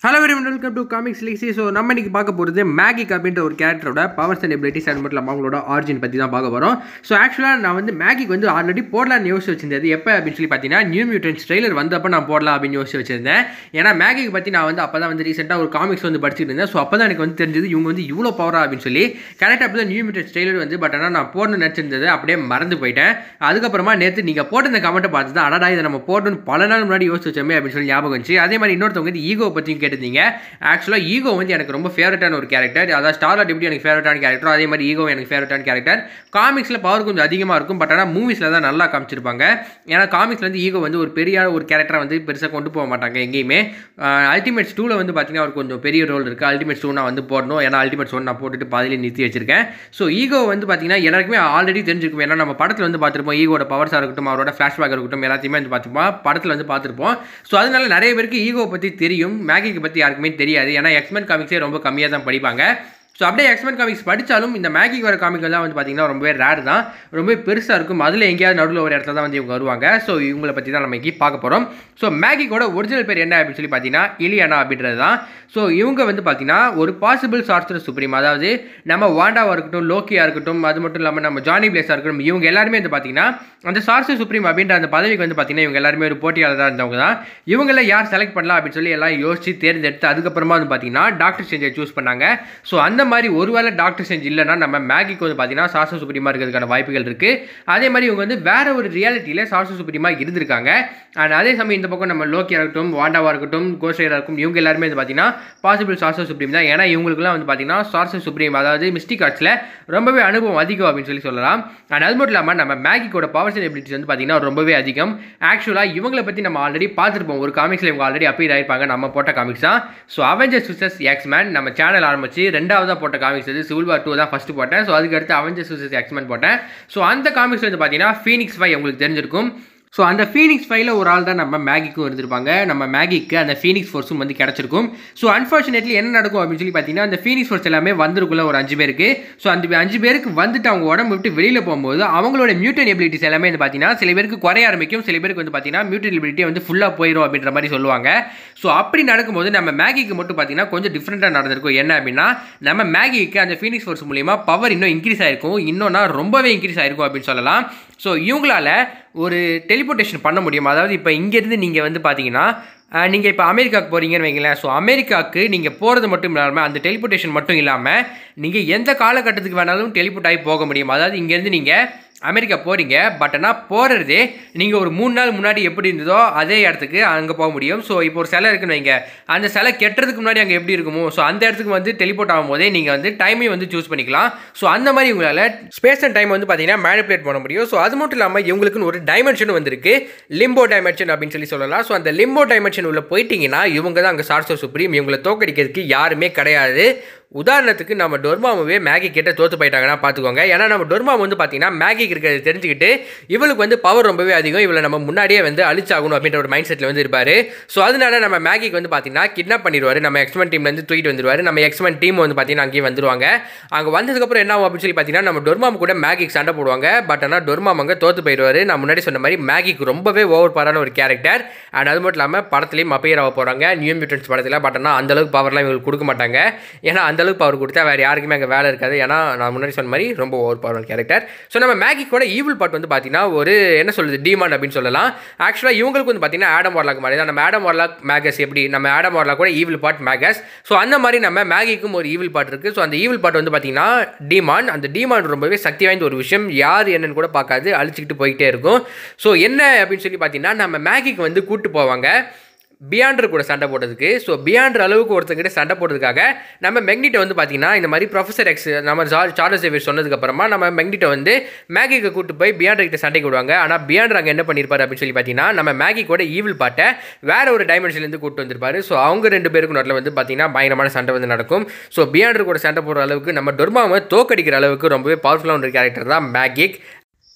hello very welcome to comics லிக்ஸி so நம்ம இன்னைக்கு பார்க்க போகிறது மேகிக் அப்படின்ற ஒரு கேரக்டரோட பவர்ஸ் அண்ட் எபிலிட்டிஸ் அண்ட் மட்டும் இல்லாமல் அவங்களோட ஆரிஜின் பற்றி தான் பார்க்க போகிறோம் ஸோ ஆக்சுவலாக நான் வந்து மேகிக் வந்து ஆல்ரெடி போடலாம்னு யோசிச்சு வச்சிருந்தது எப்போ அப்படின்னு சொல்லி பார்த்தீங்கன்னா நியூ மியூட்டன்ஸ் ட்ரெய்லர் வந்தப்போ நான் போடலாம் அப்படின்னு யோசிச்சு வச்சிருந்தேன் ஏன்னா மேகிக் பற்றி நான் வந்து அப்போ தான் வந்து ரீசெண்டாக ஒரு காமிக்ஸ் வந்து படிச்சுட்டு இருந்தேன் ஸோ அப்போ தான் எனக்கு வந்து தெரிஞ்சது இவங்க வந்து இவ்வளோ பவரா அப்படின்னு சொல்லி கரெக்டாக அப்போ தான் நியூ மியூட்டன்ஸ் ட்ரெய்லர் வந்து பட் ஆனால் நான் போடணும்னு நினச்சிருந்தது அப்படியே மறந்து போயிட்டேன் அதுக்கப்புறமா நேற்று நீங்கள் போட்ட இந்த கமெண்ட்டை பார்த்து தான் அடடா இதை நம்ம போடணும்னு பல நாள் முன்னாடி யோசிச்சு வச்சோமே அப்படின்னு சொல்லி ஞாபகம் வந்துச்சு அதே மாதிரி இன்னொருத்தவங்க வந்து ஈகோ பற்றியும் கேட்டிருந்தீங்க ஆக்சுவலாக ஈகோ வந்து எனக்கு ரொம்ப ஃபேவரட்டான ஒரு கேரக்டர் அதாவது ஸ்டார்லாட் எப்படி எனக்கு ஃபேவரட்டான கேரக்டர் அதே மாதிரி ஈகோ எனக்கு ஃபேவரட்டான கேரக்டர் காமிக்ஸில் பவர் கொஞ்சம் அதிகமாக இருக்கும் பட் ஆனால் மூவிஸில் தான் நல்லா காமிச்சிருப்பாங்க ஏன்னா காமிக்ஸில் வந்து ஈகோ வந்து ஒரு பெரிய ஒரு கேரக்டரை வந்து பெருசாக கொண்டு போக மாட்டாங்க எங்கேயுமே அல்டிமேட்ஸ் டூவில் வந்து பார்த்தீங்கன்னா அவர் கொஞ்சம் பெரிய ரோல் இருக்குது அல்டிமேட்ஸ் டூ நான் வந்து போடணும் ஏன்னா அல்டிமேட்ஸ் ஒன் நான் போட்டுட்டு பாதியிலே நிறுத்தி வச்சிருக்கேன் ஸோ ஈகோ வந்து பார்த்தீங்கன்னா எல்லாருக்குமே ஆல்ரெடி தெரிஞ்சிருக்கும் ஏன்னா நம்ம படத்தில் வந்து பார்த்துருப்போம் ஈகோட பவர்ஸாக இருக்கட்டும் அவரோட ஃப்ளாஷ்பேக் இருக்கட்டும் எல்லாத்தையுமே வந்து பார்த்துப்போம் படத்தில் வந்து பார்த்துருப்போம் ஸோ அதனால நிறைய பேருக்கு ஈகோ பற்றி தெரியும் மேகிக்கு பற்றி யாருக்குமே தெரியாது ஏன்னா எக்ஸ்மென் காமிக்ஸே ரொம்ப கம்மியாக தான் படிப்பாங்க ஸோ அப்படியே எக்ஸ்மென் காமிக்ஸ் படித்தாலும் இந்த மேகிக் வர காமிக்கெல்லாம் வந்து பார்த்தீங்கன்னா ரொம்பவே ரேர் தான் ரொம்ப பெருசாக இருக்கும் அதில் எங்கேயாவது நடுவில் ஒரு இடத்துல தான் வந்து இவங்க வருவாங்க ஸோ இவங்களை பற்றி தான் நம்ம இங்கே பார்க்க போகிறோம் ஸோ மேகிக்கோட ஒரிஜினல் பேர் என்ன அப்படின்னு சொல்லி பார்த்தீங்கன்னா இலியானா அப்படின்றது தான் ஸோ இவங்க வந்து பார்த்தீங்கன்னா ஒரு பாசிபிள் சார்சர் சுப்ரீம் அதாவது நம்ம வாண்டாவாக இருக்கட்டும் லோக்கியாக இருக்கட்டும் அது மட்டும் இல்லாமல் நம்ம ஜானி பிளேஸாக இருக்கட்டும் இவங்க எல்லாருமே வந்து பார்த்தீங்கன்னா அந்த சார்சர் சுப்ரீம் அப்படின்ற அந்த பதவிக்கு வந்து பார்த்தீங்கன்னா இவங்க எல்லாருமே ஒரு போட்டியாளராக இருந்தவங்க தான் இவங்கள யார் செலக்ட் பண்ணலாம் அப்படின்னு சொல்லி எல்லாம் யோசிச்சு தேர்ந்தெடுத்து அதுக்கப்புறமா வந்து பார்த்தீங்கன்னா டாக்டர் செஞ்சை சூஸ் பண்ணாங்க ஸோ அந்த மாதிரி ஒருவேளை டாக்டர் செஞ்சு இல்லைன்னா நம்ம மேகிக்கு வந்து பார்த்தீங்கன்னா சார்சர் சுப்ரீமாக இருக்கிறதுக்கான வாய்ப்புகள் இருக்குது அதே மாதிரி இவங்க வந்து வேற ஒரு ரியாலிட்டியில் சார்சர் சுப்ரீமாக இருந்திருக்காங்க அண்ட் அதே சமயம் இந்த பக்கம் நம்ம லோக்கியாக இருக்கட்டும் வாண்டாவாக இருக்கட்டும் கோஸ்டராக இருக்கும் இவங்க எல்லாருமே வந்து பார்த்தீங்கன்னா பாசிபிள் சார்சர் சுப்ரீம் தான் ஏன்னா இவங்களுக்குலாம் வந்து பார்த்தீங்கன்னா சார்சர் சுப்ரீம் அதாவது மிஸ்டிக் ஆர்ட்ஸில் ரொம்பவே அனுபவம் அதிகம் அப்படின்னு சொல்லி சொல்லலாம் அண்ட் அது மட்டும் இல்லாமல் நம்ம மேகிக்கோட பவர்ஸ் அண்ட் எபிலிட்டிஸ் வந்து பார்த்தீங்கன்னா ரொம்பவே அதிகம் ஆக்சுவலாக இவங்களை பற்றி நம்ம ஆல்ரெடி பார்த்துருப்போம் ஒரு காமிக்ஸில் இவங்க ஆல்ரெடி அப்பீர் ஆயிருப்பாங்க நம்ம போட்ட காமிக்ஸ் தான் ஸோ அவெஞ்சர்ஸ் விசஸ் எக்ஸ்மேன் நம்ம சேனல் ஆரம்பிச்சு ரெண்டாவதாக போட்ட காமிக்ஸ் வந்து சிவில் வார் டூ தான் ஃபஸ்ட்டு போட்டேன் ஸோ அதுக்கு அடுத்து அவெஞ்சர்ஸ் விசஸ் எக்ஸ்மேன் போட்டேன் ஸோ அந்த காமிக்ஸ் வந்து பார்த்தீங்கன்னா ஃபீனிக்ஸ் ஃபை உங்களுக்கு தெரிஞ்சிருக்கும் ஸோ அந்த ஃபீனிக்ஸ் ஃபைவ்ல ஒரு ஆள் தான் நம்ம மேகிக்கும் இருந்திருப்பாங்க நம்ம மேகிக்கு அந்த ஃபீனிக்ஸ் ஃபோர்ஸும் வந்து கிடச்சிருக்கும் ஸோ அன்ஃபார்ச்சுனேட்லி என்ன நடக்கும் அப்படின்னு சொல்லி பார்த்தீங்கன்னா அந்த ஃபீனிக்ஸ் ஃபோர்ஸ் எல்லாமே வந்திருக்குள்ள ஒரு அஞ்சு பேருக்கு ஸோ அந்த அஞ்சு பேருக்கு வந்துட்டு அவங்க உடம்பு விட்டு வெளியில் போகும்போது அவங்களோட மியூட்டன் எபிலிட்டிஸ் எல்லாமே வந்து பார்த்தீங்கன்னா சில பேருக்கு குறைய ஆரம்பிக்கும் சில பேருக்கு வந்து பார்த்தீங்கன்னா மியூட்டன் எபிலிட்டி வந்து ஃபுல்லாக போயிடும் அப்படின்ற மாதிரி சொல்லுவாங்க ஸோ அப்படி நடக்கும்போது நம்ம மேகிக்கு மட்டும் பார்த்தீங்கன்னா கொஞ்சம் டிஃப்ரெண்ட்டாக நடந்திருக்கும் என்ன அப்படின்னா நம்ம மேகிக்கு அந்த ஃபீனிக்ஸ் ஃபோர்ஸ் மூலியமாக பவர் இன்னும் இன்க்ரீஸ் ஆயிருக்கும் இன்னொன்னா ரொம்பவே இன்க்ரீஸ் ஆயிருக்கும் அப்படின்னு சொல்லலாம் ஸோ இவங்களால ஒரு டெலிபோர்டேஷன் பண்ண முடியும் அதாவது இப்போ இங்கேருந்து நீங்கள் வந்து பார்த்தீங்கன்னா நீங்கள் இப்போ அமெரிக்காவுக்கு போகிறீங்கன்னு வைங்களேன் ஸோ அமெரிக்காவுக்கு நீங்கள் போகிறது மட்டும் இல்லாமல் அந்த டெலிபோர்டேஷன் மட்டும் இல்லாமல் நீங்கள் எந்த காலகட்டத்துக்கு வேணாலும் டெலிபோர்ட் ஆகி போக முடியும் அதாவது இங்கேருந்து நீங்கள் அமெரிக்கா போகிறீங்க பட் ஆனால் போகிறதே நீங்கள் ஒரு மூணு நாள் முன்னாடி எப்படி இருந்ததோ அதே இடத்துக்கு அங்கே போக முடியும் ஸோ இப்போ ஒரு சிலை இருக்குன்னு வைங்க அந்த சிலை கெட்டுறதுக்கு முன்னாடி அங்கே எப்படி இருக்குமோ ஸோ அந்த இடத்துக்கு வந்து டெலிபோர்ட் ஆகும்போதே நீங்கள் வந்து டைமையும் வந்து சூஸ் பண்ணிக்கலாம் ஸோ அந்த மாதிரி உங்களால் ஸ்பேஸ் அண்ட் டைம் வந்து பார்த்தீங்கன்னா மேனிப்புலேட் பண்ண முடியும் ஸோ அது மட்டும் இல்லாமல் இவங்களுக்குன்னு ஒரு டைமென்ஷன் வந்திருக்கு லிம்போ டைமென்ஷன் அப்படின்னு சொல்லி சொல்லலாம் ஸோ அந்த லிம்போ டைமென்ஷன் உள்ள போயிட்டீங்கன்னா இவங்க தான் அங்கே சார்சோ சுப்ரீம் இவங்களை தோக்கடிக்கிறதுக்கு யாருமே கிடையாது உதாரணத்துக்கு நம்ம டொர்மாவே மேகி கிட்ட தோற்று போயிட்டாங்கன்னா பார்த்துக்கோங்க ஏன்னா நம்ம டொர்மாம் வந்து பார்த்தீங்கன்னா மேகி இருக்கிறது தெரிஞ்சுக்கிட்டு இவளுக்கு வந்து பவர் ரொம்பவே அதிகம் இவளை நம்ம முன்னாடியே வந்து அழிச்சாகணும் அப்படின்ற ஒரு மைண்ட் செட்டில் வந்து இருப்பார் ஸோ அதனால நம்ம மேகிக்கு வந்து பார்த்தீங்கன்னா கிட்னாப் பண்ணிடுவார் நம்ம எக்ஸ்மென் டீம்லேருந்து தூக்கிட்டு வந்துருவார் நம்ம எக்ஸ்மென் டீம் வந்து பார்த்தீங்கன்னா அங்கேயே வந்துருவாங்க அங்கே வந்ததுக்கப்புறம் என்ன ஆகும் அப்படின்னு சொல்லி பார்த்தீங்கன்னா நம்ம டொர்மாம் கூட மேகிக்கு சண்டை போடுவாங்க பட் ஆனால் டொர்மாம் அங்கே தோற்று போயிடுவார் நான் முன்னாடி சொன்ன மாதிரி மேகிக்கு ரொம்பவே ஓவர் பவரான ஒரு கேரக்டர் அண்ட் அது மட்டும் இல்லாமல் படத்துலையும் அப்பையர் ஆக போகிறாங்க நியூ மியூட்டன்ஸ் படத்தில் பட் ஆனால் அந்தளவுக்கு பவர்லாம் இவங்களுக்கு கொடுக்க மாட்டாங்க ஏன்னா அந்தளவுக்கு பவர் கொடுத்தா வேறு யாருக்குமே அங்கே வேலை இருக்காது ஏன்னா நான் முன்னாடி சொன்ன மாதிரி ரொம்ப ஓவர் பவர் கேரக்டர் ஸோ நம்ம மேகிக்கோட ஈவில் பார்ட் வந்து பார்த்தீங்கன்னா ஒரு என்ன சொல்லுது டிமாண்ட் அப்படின்னு சொல்லலாம் ஆக்சுவலாக இவங்களுக்கு வந்து பார்த்தீங்கன்னா ஆடம் வார்லாக் மாதிரி தான் நம்ம ஆடம் வார்லாக் மேகஸ் எப்படி நம்ம ஆடம் வார்லாக் கூட ஈவில் பார்ட் மேகஸ் ஸோ அந்த மாதிரி நம்ம மேகிக்கும் ஒரு ஈவில் பார்ட் இருக்குது ஸோ அந்த ஈவில் பார்ட் வந்து பார்த்தீங்கன்னா டிமாண்ட் அந்த டிமாண்ட் ரொம்பவே சக்தி வாய்ந்த ஒரு விஷயம் யார் என்னன்னு கூட பார்க்காது அழிச்சிக்கிட்டு போய்கிட்டே இருக்கும் ஸோ என்ன அப்படின்னு சொல்லி பார்த்தீங்கன்னா நம்ம மேகிக்கு வந்து கூட்டு போவாங்க பியாண்டர் கூட சண்டை போட்டதுக்கு ஸோ பியாண்டர் அளவுக்கு ஒருத்தங்கிட்ட சண்டை போட்டதுக்காக நம்ம மெக்னிட்டை வந்து பார்த்தீங்கன்னா இந்த மாதிரி ப்ரொஃபஸர் எக்ஸ் நம்ம சார்லஸ் சேவியர் சொன்னதுக்கப்புறமா நம்ம மெக்னிட்டை வந்து மேகிக்கு கூட்டு போய் பியாண்டர் கிட்ட சண்டைக்கு விடுவாங்க ஆனால் பியாண்டர் அங்கே என்ன பண்ணியிருப்பார் அப்படின்னு சொல்லி பார்த்தீங்கன்னா நம்ம மேகி கூட ஈவில் பாட்டை வேற ஒரு டைமென்ஷன்லேருந்து கூட்டு வந்திருப்பாரு ஸோ அவங்க ரெண்டு பேருக்கு நடுவில் வந்து பார்த்தீங்கன்னா பயங்கரமான சண்டை வந்து நடக்கும் ஸோ பியாண்டர் கூட சண்டை போடுற அளவுக்கு நம்ம டொர்மாவை தோக்கடிக்கிற அளவுக்கு ரொம்பவே பவர்ஃபுல்லான ஒரு கேரக்டர் தான் மேகிக்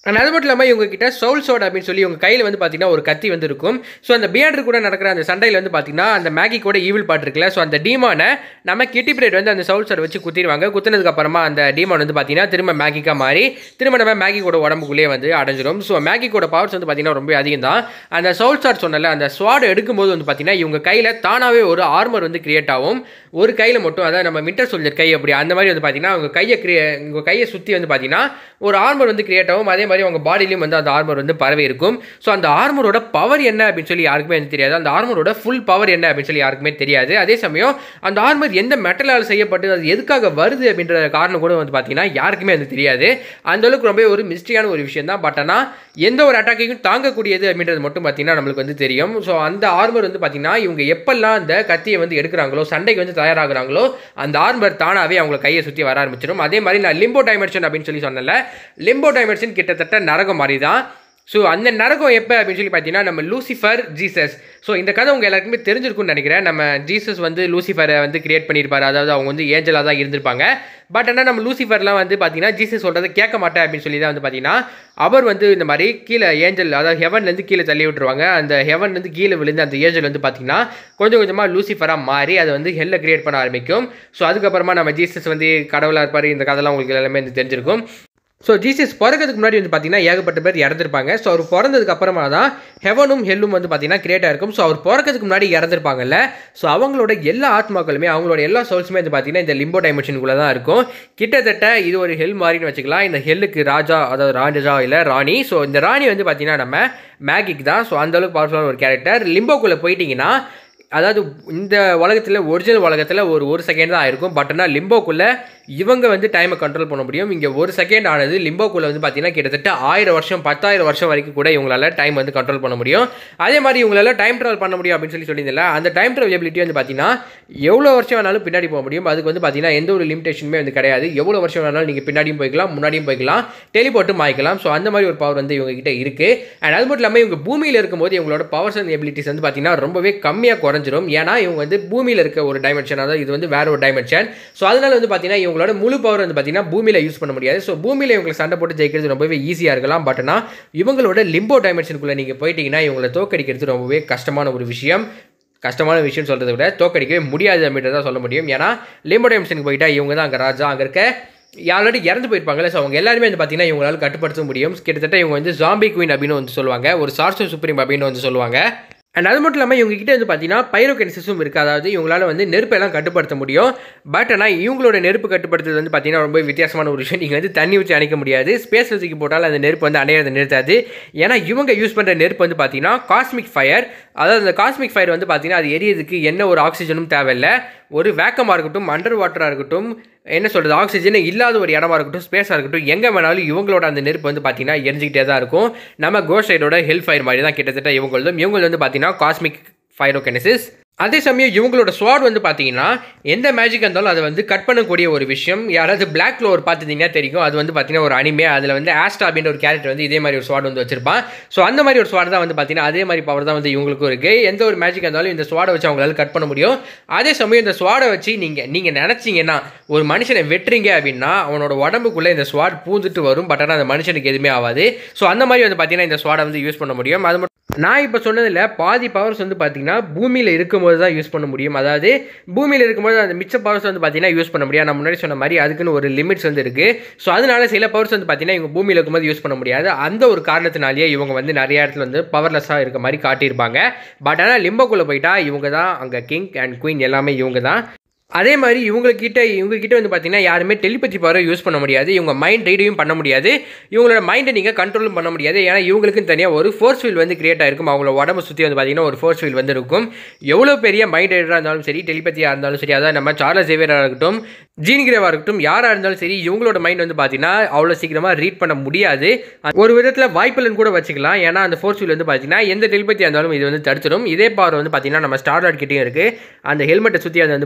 அண்ட் அது மட்டும் இல்லாமல் இவங்க கிட்ட சோல் சோட் அப்படின்னு சொல்லி இவங்க கையில் வந்து பார்த்தீங்கன்னா ஒரு கத்தி வந்து இருக்கும் ஸோ அந்த பியாண்டர் கூட நடக்கிற அந்த சண்டையில் வந்து பார்த்தீங்கன்னா அந்த மேகி கூட ஈவில் பாட்டு இருக்குல்ல ஸோ அந்த டீமானை நம்ம கிட்டி பிரேட் வந்து அந்த சவுல் சோட் வச்சு குத்திடுவாங்க குத்துனதுக்கு அப்புறமா அந்த டீமான் வந்து பார்த்தீங்கன்னா திரும்ப மேகிக்காக மாறி திரும்ப நம்ம மேகி கூட உடம்புக்குள்ளேயே வந்து அடைஞ்சிரும் ஸோ மேகி கூட பவர்ஸ் வந்து பார்த்தீங்கன்னா ரொம்ப அதிகம் தான் அந்த சவுல் ஷாட் சொன்னல அந்த ஸ்வாட் எடுக்கும்போது வந்து பார்த்தீங்கன்னா இவங்க கையில் தானாகவே ஒரு ஆர்மர் வந்து கிரியேட் ஆகும் ஒரு கையில் மட்டும் அதாவது நம்ம மின்டர் சோல்ஜர் கை அப்படி அந்த மாதிரி வந்து பார்த்தீங்கன்னா அவங்க கையை கிரியே உங்கள் கையை சுற்றி வந்து பார்த்தீங்கன்னா ஒரு ஆர்மர் வந்து கிரியேட் ஆகும் அதே மாதிரி அவங்க பாடியிலையும் வந்து அந்த ஆர்மர் வந்து பரவி இருக்கும் ஸோ அந்த ஆர்மரோட பவர் என்ன அப்படின்னு சொல்லி யாருக்குமே வந்து தெரியாது அந்த ஆர்மரோட ஃபுல் பவர் என்ன அப்படின்னு சொல்லி யாருக்குமே தெரியாது அதே சமயம் அந்த ஆர்மர் எந்த மெட்டலால் செய்யப்பட்டு அது எதுக்காக வருது அப்படின்ற காரணம் கூட வந்து பார்த்தீங்கன்னா யாருக்குமே வந்து தெரியாது அந்த அளவுக்கு ரொம்ப ஒரு மிஸ்ட்ரியான ஒரு விஷயம் தான் பட் ஆனால் எந்த ஒரு அட்டாக்கையும் தாங்கக்கூடியது அப்படின்றது மட்டும் பார்த்தீங்கன்னா நம்மளுக்கு வந்து தெரியும் ஸோ அந்த ஆர்மர் வந்து பார்த்தீங்கன்னா இவங்க எப்பெல்லாம் அந்த கத்தியை வந்து எடுக்கிறாங்களோ சண்டைக்கு வந்து தயாராகிறாங்களோ அந்த ஆர்மர் தானாகவே அவங்க கையை சுற்றி வர ஆரம்பிச்சிடும் அதே மாதிரி நான் லிம்போ டைமென்ஷன் அப்படின்னு சொல்லி சொன்னல லிம்போ டைமென்ஷன் கிட்டத்தட்ட நரகம் மாதிரி தான் ஸோ அந்த நரகம் எப்போ அப்படின்னு சொல்லி பார்த்தீங்கன்னா நம்ம லூசிஃபர் ஜீசஸ் ஸோ இந்த கதை உங்கள் எல்லாருக்குமே தெரிஞ்சிருக்கும்னு நினைக்கிறேன் நம்ம ஜீசஸ் வந்து லூசிஃபரை வந்து கிரியேட் பண்ணியிருப்பாரு அதாவது அவங்க வந்து ஏஞ்சலாக தான் இருந்திருப்பாங்க பட் ஆனால் நம்ம லூசிஃபர்லாம் வந்து பார்த்தீங்கன்னா ஜீசஸ் சொல்கிறத கேட்க மாட்டேன் அப்படின்னு சொல்லி தான் வந்து பார்த்தீங்கன்னா அவர் வந்து இந்த மாதிரி கீழே ஏஞ்சல் அதாவது ஹெவன்லேருந்து கீழே தள்ளி விட்டுருவாங்க அந்த ஹெவன்லேருந்து கீழே விழுந்து அந்த ஏஞ்சல் வந்து பார்த்தீங்கன்னா கொஞ்சம் கொஞ்சமாக லூசிஃபராக மாறி அதை வந்து ஹெல்லை கிரியேட் பண்ண ஆரம்பிக்கும் ஸோ அதுக்கப்புறமா நம்ம ஜீசஸ் வந்து கடவுளாக இருப்பார் இந்த கதைலாம் உங்களுக்கு எல்லாமே வந்து தெரிஞ்சிருக்கும் ஸோ ஜீசஸ் பிறக்கிறதுக்கு முன்னாடி வந்து பார்த்தீங்கன்னா ஏகப்பட்ட பேர் இறந்துருப்பாங்க ஸோ அவர் பிறந்ததுக்கு அப்புறமா தான் ஹெவனும் ஹெல்லும் வந்து பார்த்தீங்கன்னா கிரியேட் ஆயிருக்கும் ஸோ அவர் பிறக்கிறதுக்கு முன்னாடி இறந்துருப்பாங்கல்ல ஸோ அவங்களோட எல்லா ஆத்மாக்களுமே அவங்களோட எல்லா சோல்ஸுமே வந்து பார்த்தீங்கன்னா இந்த லிம்போ டைமென்ஷனுக்குள்ளே தான் இருக்கும் கிட்டத்தட்ட இது ஒரு ஹெல் மாதிரின்னு வச்சுக்கலாம் இந்த ஹெல்லுக்கு ராஜா அதாவது ராஜா இல்லை ராணி ஸோ இந்த ராணி வந்து பார்த்தீங்கன்னா நம்ம மேகிக் தான் ஸோ அந்தளவுக்கு பவர்ஃபுல்லான ஒரு கேரக்டர் லிம்போக்குள்ளே போயிட்டீங்கன்னா அதாவது இந்த உலகத்தில் ஒரிஜினல் உலகத்தில் ஒரு ஒரு செகண்ட் தான் ஆயிருக்கும் பட் ஆனால் லிம்போக்குள்ளே இவங்க வந்து டைமை கண்ட்ரோல் பண்ண முடியும் இங்கே ஒரு செகண்ட் ஆனது லிம்போக்குள்ளே வந்து பார்த்தீங்கன்னா கிட்டத்தட்ட ஆயிரம் வருஷம் பத்தாயிரம் வருஷம் வரைக்கும் கூட இவங்களால டைம் வந்து கண்ட்ரோல் பண்ண முடியும் அதே மாதிரி இவங்களால டைம் ட்ராவல் பண்ண முடியும் அப்படின்னு சொல்லி சொல்லியிருந்தில்ல அந்த டைம் ட்ராவல் எபிலிட்டி வந்து பார்த்தீங்கன்னா எவ்வளோ வருஷம் வேணாலும் பின்னாடி போக முடியும் அதுக்கு வந்து பார்த்தீங்கன்னா எந்த ஒரு லிமிடேஷனுமே வந்து கிடையாது எவ்வளோ வருஷம் வேணாலும் நீங்கள் பின்னாடியும் போய்க்கலாம் முன்னாடியும் போய்க்கலாம் டெலிபோட்டும் ஆயிக்கலாம் ஸோ அந்த மாதிரி ஒரு பவர் வந்து இவங்க கிட்ட இருக்குது அண்ட் அது மட்டும் இல்லாமல் இவங்க பூமியில் இருக்கும்போது இவங்களோட பவர்ஸ் அண்ட் எபிலிட்டிஸ் வந்து பார்த்தீங்கன்னா ரொம்பவே கம்மியாக குறைஞ்சிரும் ஏன்னா இவங்க வந்து பூமியில் இருக்க ஒரு டைமென்ஷன் அதாவது இது வந்து வேற ஒரு டைமென்ஷன் ஸோ அதனால வந்து பார்த்தீங்கன்னா இவங்களோட முழு பவர் வந்து பார்த்தீங்கன்னா பூமியில் யூஸ் பண்ண முடியாது ஸோ பூமியில் இவங்களுக்கு சண்டை போட்டு ஜெயிக்கிறது ரொம்பவே ஈஸியாக இருக்கலாம் பட் ஆனால் இவங்களோட லிம்போ டைமென்ஷனுக்குள்ளே நீங்கள் போயிட்டீங்கன்னா இவங்களை தோக்கடிக்கிறது ரொம்பவே கஷ்டமான ஒரு விஷயம் கஷ்டமான விஷயம் சொல்கிறத விட தோக்கடிக்கவே முடியாது அப்படின்றத சொல்ல முடியும் ஏன்னா லிம்போ டைமென்ஷனுக்கு போயிட்டா இவங்க தான் அங்கே ராஜா அங்கே இருக்க ஆல்ரெடி இறந்து போயிருப்பாங்கல்ல ஸோ அவங்க எல்லாருமே வந்து பார்த்தீங்கன்னா இவங்களால கட்டுப்படுத்த முடியும் கிட்டத்தட்ட இவங்க வந்து ஜாம்பி குயின் அப்படின்னு வந்து சொல்லுவாங்க ஒரு சார்சோ சுப்ரீம் அப்படின்னு வந்து சொல்லுவாங்க அண்ட் அது மட்டும் இல்லாமல் இவங்க கிட்ட வந்து பார்த்தீங்கன்னா பைரோகெனிசிஸும் இருக்குது அதாவது இவங்களால வந்து நெருப்பெல்லாம் கட்டுப்படுத்த முடியும் பட் ஆனால் இவங்களோட நெருப்பு கட்டுப்படுத்துறது வந்து பார்த்தீங்கன்னா ரொம்ப வித்தியாசமான ஒரு விஷயம் நீங்கள் வந்து தண்ணி ஊற்றி அணைக்க முடியாது ஸ்பேஸில் தூக்கி போட்டால் அந்த நெருப்பு வந்து அணையிறதை நிறுத்தாது ஏன்னா இவங்க யூஸ் பண்ணுற நெருப்பு வந்து பார்த்தீங்கன்னா காஸ்மிக் ஃபயர் அதாவது அந்த காஸ்மிக் ஃபயர் வந்து பார்த்தீங்கன்னா அது எரியதுக்கு என்ன ஒரு ஆக்சிஜனும் தேவையில்லை ஒரு வேக்கமாக இருக்கட்டும் அண்டர் வாட்டராக இருக்கட்டும் என்ன சொல்கிறது ஆக்சிஜன் இல்லாத ஒரு இடமா இருக்கட்டும் ஸ்பேஸாக இருக்கட்டும் எங்கே வேணாலும் இவங்களோட அந்த நெருப்பு வந்து பார்த்தீங்கன்னா எரிஞ்சிக்கிட்டே தான் இருக்கும் நம்ம கோஸ்டைடோட ஹெல் ஃபயர் மாதிரி தான் கிட்டத்தட்ட இவங்களும் இவங்க வந்து பார்த்தீங்கன்னா காஸ்மிக் ஃபைரோகெனசிஸ் அதே சமயம் இவங்களோட ஸ்வாட் வந்து பார்த்தீங்கன்னா எந்த மேஜிக் இருந்தாலும் அதை வந்து கட் பண்ணக்கூடிய ஒரு விஷயம் யாராவது பிளாக் க்ளோவர் பார்த்துட்டீங்கன்னா தெரியும் அது வந்து பார்த்தீங்கன்னா ஒரு அனிமே அதில் வந்து ஆஸ்டா அப்படின்ற ஒரு கேரக்டர் வந்து இதே மாதிரி ஒரு ஸ்வாட் வந்து வச்சிருப்பான் ஸோ அந்த மாதிரி ஒரு ஸ்வாட் தான் வந்து பார்த்தீங்கன்னா அதே மாதிரி பவர் தான் வந்து இவங்களுக்கும் இருக்குது எந்த ஒரு மேஜிக் இருந்தாலும் இந்த ஸ்வாடை வச்சு அவங்களால கட் பண்ண முடியும் அதே சமயம் இந்த ஸ்வாடை வச்சு நீங்கள் நீங்கள் நினச்சிங்கன்னா ஒரு மனுஷனை வெட்டுறீங்க அப்படின்னா அவனோட உடம்புக்குள்ளே இந்த ஸ்வாட் பூந்துட்டு வரும் பட் ஆனால் அந்த மனுஷனுக்கு எதுவுமே ஆகாது ஸோ அந்த மாதிரி வந்து பார்த்தீங்கன்னா இந்த ஸ்வாடை வந்து யூஸ் பண்ண முடியும் அது மட்டும் நான் இப்போ சொன்னதில் பாதி பவர்ஸ் வந்து பார்த்தீங்கன்னா பூமியில் இருக்கும்போது தான் யூஸ் பண்ண முடியும் அதாவது பூமியில் இருக்கும்போது அந்த மிச்ச பவர்ஸ் வந்து பார்த்தீங்கன்னா யூஸ் பண்ண முடியாது நான் முன்னாடி சொன்ன மாதிரி அதுக்குன்னு ஒரு லிமிட்ஸ் வந்து இருக்குது ஸோ அதனால சில பவர்ஸ் வந்து பார்த்தீங்கன்னா இவங்க பூமியில் இருக்கும்போது யூஸ் பண்ண முடியாது அந்த ஒரு காரணத்தினாலேயே இவங்க வந்து நிறைய இடத்துல வந்து பவர்லெஸ்ஸாக இருக்க மாதிரி காட்டியிருப்பாங்க பட் ஆனால் லிம்போக்குள்ளே போயிட்டா இவங்க தான் அங்கே கிங் அண்ட் குயின் எல்லாமே இவங்க தான் அதே மாதிரி இவங்கக்கிட்ட இவங்ககிட்ட வந்து பார்த்தீங்கன்னா யாருமே டெலிபதி பவரை யூஸ் பண்ண முடியாது இவங்க மைண்ட் ரீடையும் பண்ண முடியாது இவங்களோட மைண்டை நீங்கள் கண்ட்ரோலும் பண்ண முடியாது ஏன்னா இவங்களுக்குன்னு தனியாக ஒரு ஃபோர்ஸ் ஃபீல் வந்து கிரியேட் ஆயிருக்கும் அவங்களோட உடம்பு சுற்றி வந்து பார்த்தீங்கன்னா ஒரு ஃபோர்ஸ் ஃபீல் வந்து இருக்கும் எவ்வளோ பெரிய மைண்ட் ரைடராக இருந்தாலும் சரி டெலிபதியாக இருந்தாலும் சரி அதாவது நம்ம சார்லஸ் ஜேவியராக இருக்கட்டும் ஜீன் கிரேவாக இருக்கட்டும் யாராக இருந்தாலும் சரி இவங்களோட மைண்ட் வந்து பார்த்தீங்கன்னா அவ்வளோ சீக்கிரமாக ரீட் பண்ண முடியாது ஒரு விதத்தில் வாய்ப்பில்லைன்னு கூட வச்சுக்கலாம் ஏன்னா அந்த ஃபோர்ஸ் ஃபீல் வந்து பார்த்தீங்கன்னா எந்த டெலிபதியாக இருந்தாலும் இது வந்து தடுத்துடும் இதே பவர் வந்து பார்த்தீங்கன்னா நம்ம ஸ்டார்லாட் கிட்டேயும் இருக்குது அந்த ஹெல்மெட்டை சுற்றி அது வந்து பார்த்தீங்கன்னா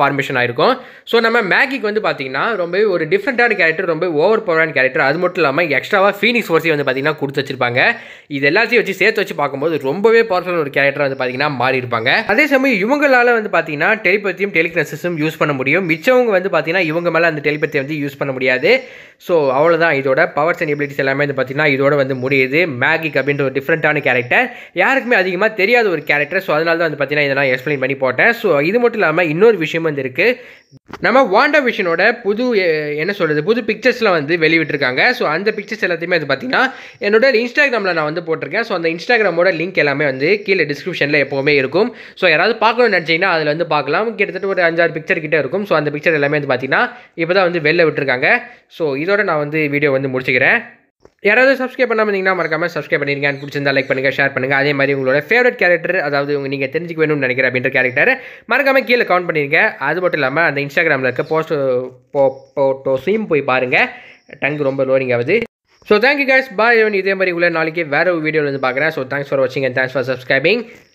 ஃபார்மேஷன் ஆயிருக்கும் ஸோ நம்ம மேகிக்கு வந்து பார்த்தீங்கன்னா ரொம்பவே ஒரு டிஃப்ரெண்ட்டான கேரக்டர் ரொம்ப ஓவர் பவரான கேரக்டர் அது மட்டும் இல்லாமல் எக்ஸ்ட்ராவாக ஃபீனிக்ஸ் ஃபோர்ஸையும் வந்து பார்த்தீங்கன்னா கொடுத்து வச்சிருப்பாங்க இது எல்லாத்தையும் வச்சு சேர்த்து வச்சு பார்க்கும்போது ரொம்பவே பவர்ஃபுல்லான ஒரு கேரக்டர் வந்து பார்த்தீங்கன்னா மாறி இருப்பாங்க அதே சமயம் இவங்களால வந்து பார்த்தீங்கன்னா டெலிபத்தியும் டெலிகினசிஸும் யூஸ் பண்ண முடியும் மிச்சவங்க வந்து பார்த்தீங்கன்னா இவங்க மேலே அந்த டெலிபத்தியை வந்து யூஸ் பண்ண முடியாது ஸோ அவ்வளோதான் இதோட பவர்ஸ் அண்ட் எபிலிட்டிஸ் எல்லாமே வந்து பார்த்தீங்கன்னா இதோட வந்து முடியுது மேகிக் அப்படின்ற ஒரு டிஃப்ரெண்ட்டான கேரக்டர் யாருக்குமே அதிகமாக தெரியாத ஒரு கேரக்டர் ஸோ அதனால தான் வந்து பார்த்தீங்கன்னா இதெல்லாம் எக்ஸ்பிளைன் பண்ணி போட்டேன் ஸோ இது மட்டும் இல்லாமல் இன்னொரு விஷயம் வந்து இருக்குது நம்ம வாண்டா விஷனோட புது எ- என்ன சொல்கிறது புது பிக்சர்ஸ்லாம் வந்து வெளிவிட்டிருக்காங்க ஸோ அந்த பிக்சர்ஸ் எல்லாத்தையுமே வந்து பார்த்தீங்கன்னா என்னோட இன்ஸ்டாகிராமில் நான் வந்து போட்டிருக்கேன் ஸோ அந்த இன்ஸ்டாகிராமோட லிங்க் எல்லாமே வந்து கீழே டிஸ்கிரிப்ஷனில் எப்போவுமே இருக்கும் ஸோ யாராவது பார்க்கணும்னு நினச்சிங்கன்னா அதில் வந்து பார்க்கலாம் கிட்டத்தட்ட ஒரு அஞ்சாறு பிக்சர் கிட்ட இருக்கும் ஸோ அந்த பிக்சர் எல்லாமே வந்து பார்த்தீங்கன்னா இப்போ தான் வந்து வெளில விட்டுருக்காங்க ஸோ இதோட நான் வந்து வீடியோ வந்து முடிச்சுக்கிறேன் யாராவது சப்ஸ்கிரைப் பண்ணாம இருந்தீங்கன்னா மறக்காம சப்ஸ்கிரைப் பண்ணிருங்க and பிடிச்சிருந்தா லைக் பண்ணுங்க ஷேர் பண்ணுங்க அதே மாதிரி உங்களோட ஃபேவரட் கேரக்டர் அதாவது உங்க நீங்க தெரிஞ்சுக்க வேணும்னு நினைக்கிற அப்படின்ற கேரக்டர் மறக்காம கீழே கவுண்ட் பண்ணிருங்க அது மட்டும் இல்லாமல் அந்த இன்ஸ்டாகிராமில் இருக்க போஸ்ட் போட்டோஸையும் போய் பாருங்க டங் ரொம்ப லோரிங் ஆகுது ஸோ தேங்க்யூ guys பாய் இதே மாதிரி உள்ள நாளைக்கு வேற ஒரு வீடியோவில் வந்து பார்க்குறேன் ஸோ தேங்க்ஸ் ஃபார் வாட்சிங் அண்ட் தேங்க்ஸ் ஃபார் சப்ஸ்கிரைபிங்